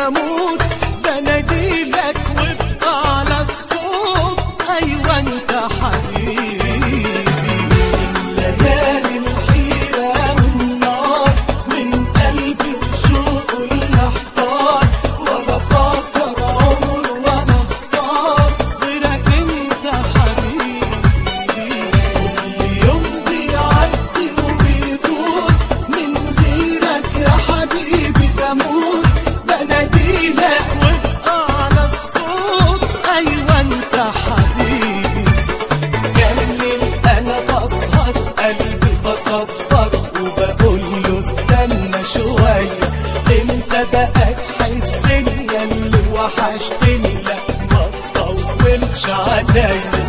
بموت بناديلك وابقى على الصوت ايوه انت حبيبي ليالي الحيرة والنار من قلبي وشوق المحتار ولا فاكر عمر ولا اختار غيرك انت حبيبي اليوم بيعدي وبيفوت من غيرك يا حبيبي بموت بناديلك وابقى على الصوت ايوه انت حبيبي جميل انا بسهر قلبي بصبر وبقول له استنى شويه انت بقى تحسني اللي وحشتني لا ما تطولش عليا